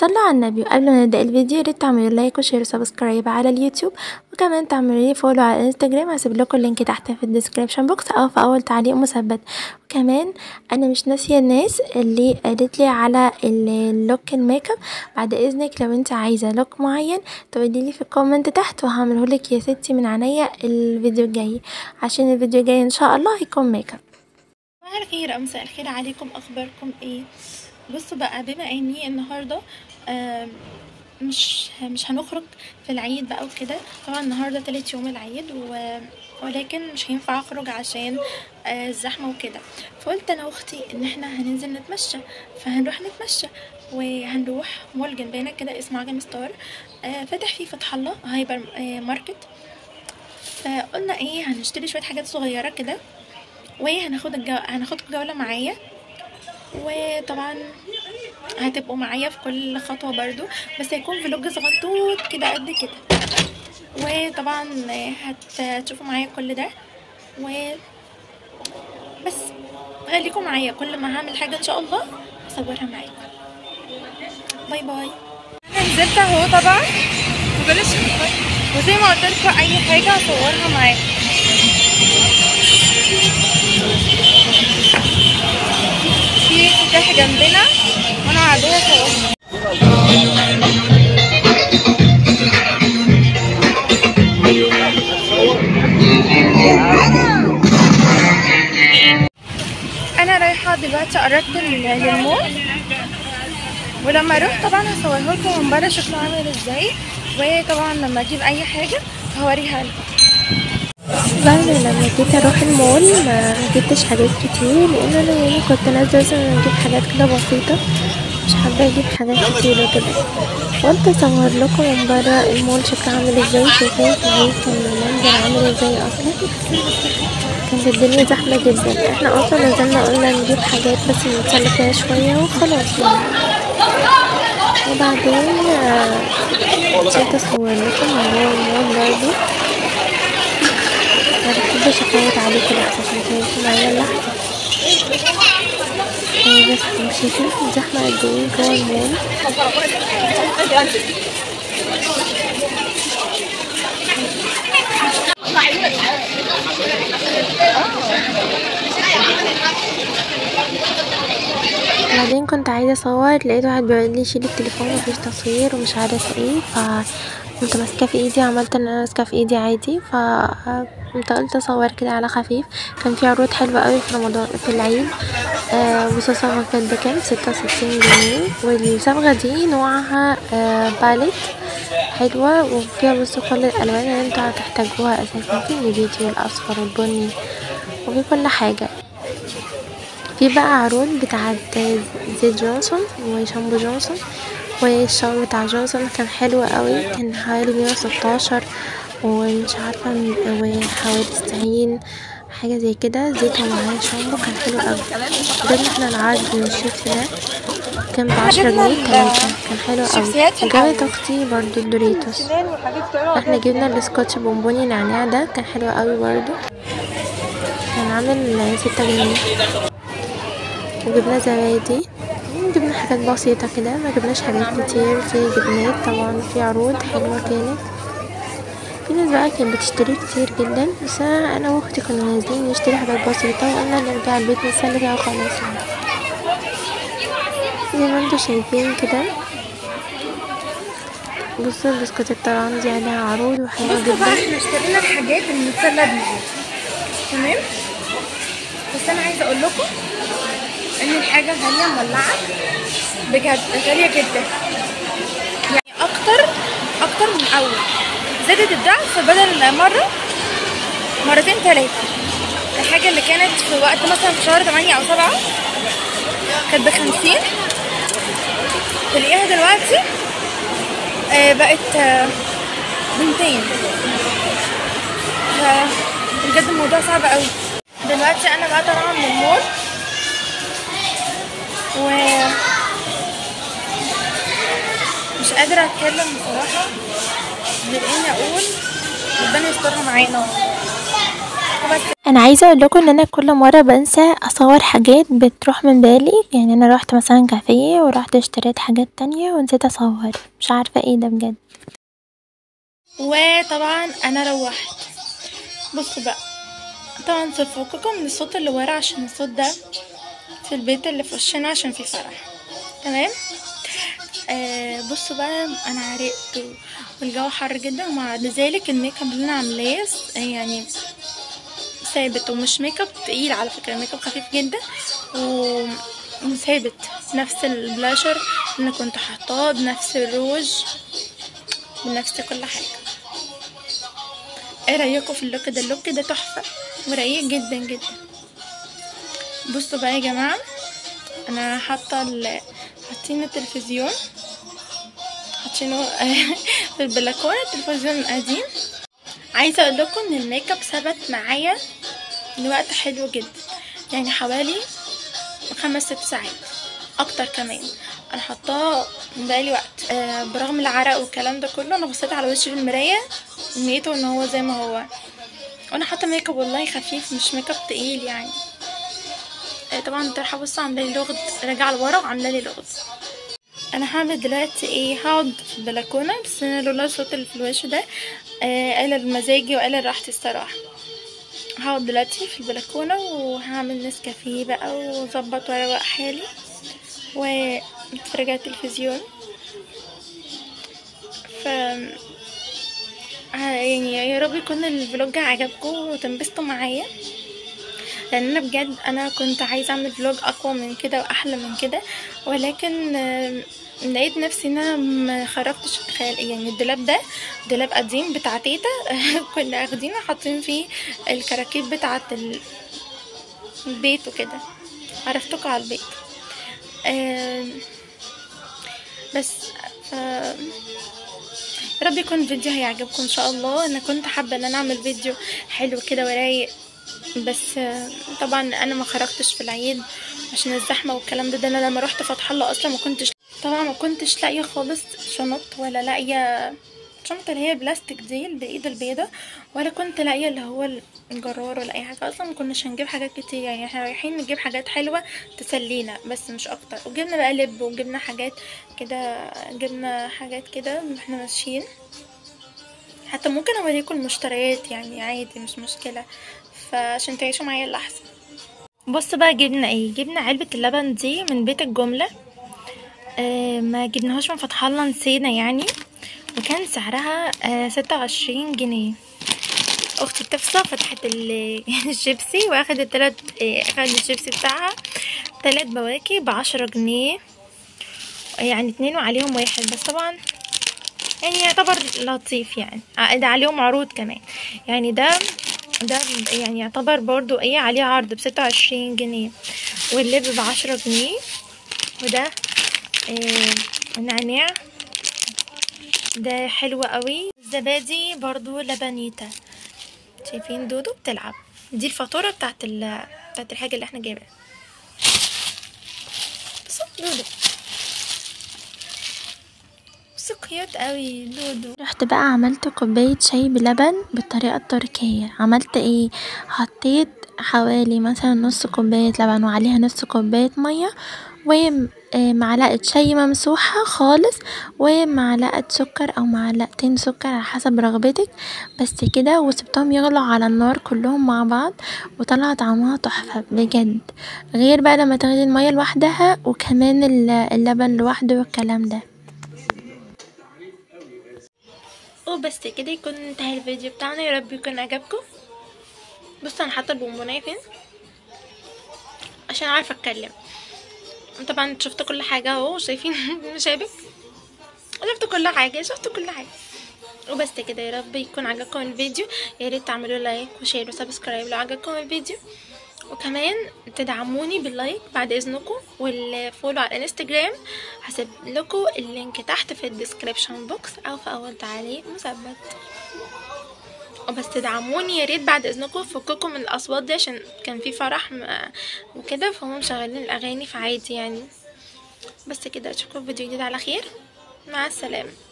صلوا على النبي وقبل ما نبدأ الفيديو يا ريت تعملوا لايك وشير وسبسكرايب على اليوتيوب وكمان تعملوا لي فولو على الانستجرام هسيب لكم اللينك تحت في الديسكريبشن بوكس او في اول تعليق مثبت وكمان انا مش ناسيه الناس اللي قالت لي على اللوك الميك اب بعد اذنك لو انت عايزه لوك معين تقولي لي في الكومنت تحت وهعمله لك يا ستي من عينيا الفيديو الجاي عشان الفيديو الجاي ان شاء الله هيكون ميك اب صباح الخير أو مساء الخير عليكم اخباركم ايه بصوا بقى بما اني النهارده آم، مش مش هنخرج في العيد بقى وكده طبعا النهارده تالت يوم العيد و... ولكن مش هينفع اخرج عشان آه، الزحمه وكده فقلت انا واختي ان احنا هننزل نتمشى فهنروح نتمشى وهنروح مول جنبنا كده اسمه عجم ستار آه، فاتح فيه فتح الله هايبر آه، ماركت فقلنا ايه هنشتري شويه حاجات صغيره كده وهناخد الجو... هناخد جولة معايا وطبعا هتبقوا معايا في كل خطوة برضو بس هيكون فلوج صغنطوط كده قد كده وطبعا هت- هتشوفوا معايا كل ده و بس خليكم معايا كل ما هعمل حاجة ان شاء الله هصورها معاكم باي باي انا نزلت اهو طبعا وبلاش وزي ما قلت لكم اي حاجة هصورها معاكم في افتتاح جنبنا وانا عادية صورها انا رايحة دلوقتي قربت لل- للمول ولما اروح طبعا هصورها لكم من بره شكله عامل ازاي وطبعا لما اجيب اي حاجة هوريها لكم بعد لما جيت اروح المول ما جبتش حاجات كتير لان انا يعني كنت نازله مثلا اجيب حاجات كده بسيطه مش حابه اجيب حاجات كتير وكده قلت اصور لكم من بره المول شكله عامل ازاي شايفين في العيد كان المنظر عامل ازاي اصلا كانت الدنيا زحمه جدا احنا اصلا نزلنا قلنا نجيب حاجات بس نتسلى فيها شويه وخلاص يعني وبعدين آه، جيت اصور لكم من جوه المول برضه ما بحبش افوت عليكم لحظة عشان تعيشوا معايا اللحظة إيه بس مش شايفين الزحمة قد ايه جوه المول بعدين كنت عايزة اصور لقيت واحد بيقول لي شيل التليفون مفيش تصوير ومش عارف ايه ف كنت ماسكاه في ايدي عملت ان انا ماسكاه في ايدي عادي ف كنت قلت اصور كده على خفيف كان في عروض حلوة قوي في رمضان في العيد آه بصوا كانت بكام ستة وستين جنيه والصبغة دي نوعها آه باليت حلوة وفيها بصوا كل الالوان اللي انتوا هتحتاجوها اساسا في النبيتي والاصفر والبني وفي كل حاجة في بقى عروض بتاعت زيت جونسون وشامبو جونسون والشاور بتاع جونسون كان حلو قوي كان حوالي مية وستاشر ومش عارفة م- وحوالي تسعين حاجة زي كده زيت ومعاه شامبو كان حلو قوي جبنا احنا العرض من الشيبس ده كان بعشرة جبنا جنيه ال- تلاتة كان حلو قوي الشيبسيات في وجابت الأول. اختي برضو الدوريتوس احنا جبنا البسكوتش بونبوني نعناع ده كان حلو قوي برضو كان عامل ستة جنيه وجبنا زبادي جبنا حاجات بسيطة كده ما جبناش حاجات كتير في جبنات طبعا في عروض حلوة كانت في ناس بقى كانت بتشتري كتير جدا بس انا أنا واختي كنا نازلين نشتري حاجات بسيطة وقلنا نرجع البيت نتسلى فيها وخلاص يعني زي ما انتوا شايفين كده بصوا البسكوتات طبعا دي عليها عروض وحلوة بصوا بقى جدا احنا اشترينا الحاجات اللي نتسلى بيها تمام بس انا عايزه اقول لكم ان الحاجه غاليه مولعه بجد غاليه جدا يعني اكتر اكتر من اول زادت الضعف بدل مره مرتين ثلاثه الحاجه اللي كانت في وقت مثلا في شهر 8 او 7 كانت بخمسين تلاقيها دلوقتي آه، بقت آه، بمتين ف- بجد الموضوع صعب قوي دلوقتي انا بقى طالعه من المول و مش قادره اتكلم بصراحه غير اني اقول ربنا يسترها معانا وبس انا عايزه اقول لكم ان انا كل مره بنسى اصور حاجات بتروح من بالي يعني انا روحت مثلا كافيه ورحت اشتريت حاجات تانية ونسيت اصور مش عارفه ايه ده بجد وطبعا انا روحت بصوا بقى طبعا تفككم من الصوت اللي ورا عشان الصوت ده في البيت اللي في وشنا عشان في فرح تمام آه بصوا بقى انا عرقت و- والجو حر جدا ومع ذلك الميك اب اللي انا عاملاه س- يعني ثابت ومش ميك اب تقيل على فكره ميك اب خفيف جدا و وثابت نفس البلاشر اللي انا كنت حاطاه بنفس الروج بنفس كل حاجه ايه رايكم في اللوك ده اللوك ده تحفه ورقيق جدا جدا بصوا بقى يا جماعه انا حاطه ال- حاطين التلفزيون حاطينه في البلكونه التلفزيون قديم عايزه اقول لكم ان الميك اب ثبت معايا لوقت حلو جدا يعني حوالي خمس ست ساعات اكتر كمان انا حطاه بقالي وقت آه برغم العرق والكلام ده كله انا بصيت على وشي في المرايه لقيته ان هو زي ما هو وانا حاطه ميك اب والله خفيف مش ميك اب تقيل يعني آه طبعا الطرحه بص عامله لي لغد راجعه لورا وعامله لي لغد انا هعمل دلوقتي ايه هقعد في البلكونه بس انا لولا الصوت اللي في الوش ده آه قلل مزاجي وقلل راحتي الصراحه هقعد دلوقتي في البلكونه وهعمل نسكافيه بقى واظبط واروق حالي واتفرج على التلفزيون ف ه- يعني يا رب يكون الفلوج عجبكم وتنبسطوا معايا لان انا بجد انا كنت عايزه اعمل فلوج اقوى من كده واحلى من كده ولكن آم، لقيت نفسي ان انا ما خرجتش خيال يعني الدولاب ده دولاب قديم بتاع تيتا كنا اخدينه حاطين فيه الكراكيب بتاعه ال- البيت وكده عرفتكم على البيت آم، بس ف يا رب يكون الفيديو هيعجبكم ان شاء الله انا كنت حابه ان انا اعمل فيديو حلو كده ورايق بس آه، طبعا انا ما خرجتش في العيد عشان الزحمه والكلام ده ده انا لما روحت فتح الله اصلا ما كنتش طبعا ما كنتش لاقيه خالص شنط ولا لاقيه شنطة اللي هي بلاستيك دي بالايد البيضة ولا كنت لاقيه اللي هو الجرار ولا اي حاجه اصلا ما كناش هنجيب حاجات كتير يعني احنا رايحين نجيب حاجات حلوه تسلينا بس مش اكتر وجبنا بقى لب وجبنا حاجات كده جبنا حاجات كده واحنا ماشيين حتى ممكن اوريكم المشتريات يعني عادي مش مشكله فعشان تعيشوا معايا اللحظه بص بقى جبنا ايه جبنا علبه اللبن دي من بيت الجمله آه ما جبناهاش من فتح الله نسينا يعني وكان سعرها آه ستة وعشرين جنيه اختي بتفصى فتحت ال- الشيبسي واخدت تلات آه، اخدت الشيبسي بتاعها تلات بواكي بعشرة جنيه يعني اتنين وعليهم واحد بس طبعا يعني يعتبر لطيف يعني ع- ده عليهم عروض كمان يعني ده ده يعني يعتبر برضو ايه عليه عرض بستة وعشرين جنيه واللب بعشرة جنيه وده آه نعناع ده حلو قوي الزبادي برضو لبنيتا شايفين دودو بتلعب دي الفاتورة بتاعت ال بتاعت الحاجة اللي احنا جايبينها بصوا دودو بصوا كيوت قوي دودو رحت بقى عملت كوباية شاي بلبن بالطريقة التركية عملت ايه حطيت حوالي مثلا نص كوباية لبن وعليها نص كوباية مية ومعلقة شاي ممسوحة خالص ومعلقة سكر او معلقتين سكر على حسب رغبتك بس كده وسبتهم يغلوا على النار كلهم مع بعض وطلع طعمها تحفة بجد غير بقى لما تاخدي المية لوحدها وكمان ال- اللبن لوحده والكلام ده وبس كده يكون انتهى الفيديو بتاعنا يا رب يكون عجبكم بصوا انا حاطه البونبونايه فين عشان اعرف اتكلم طبعا شفت كل حاجه اهو شايفين شايفك شفت كل حاجه شفت كل حاجه وبس كده يا رب يكون عجبكم الفيديو يا ريت تعملوا لايك وشير وسبسكرايب لو عجبكم الفيديو وكمان تدعموني باللايك بعد اذنكم والفولو على الانستجرام هسيب لكم اللينك تحت في الديسكريبشن بوكس او في اول تعليق مثبت وبس تدعموني يا ريت بعد اذنكم فككم من الاصوات دي عشان كان في فرح م- وكده فهم مشغلين الاغاني فعادي يعني بس كده اشوفكم في فيديو جديد على خير مع السلامه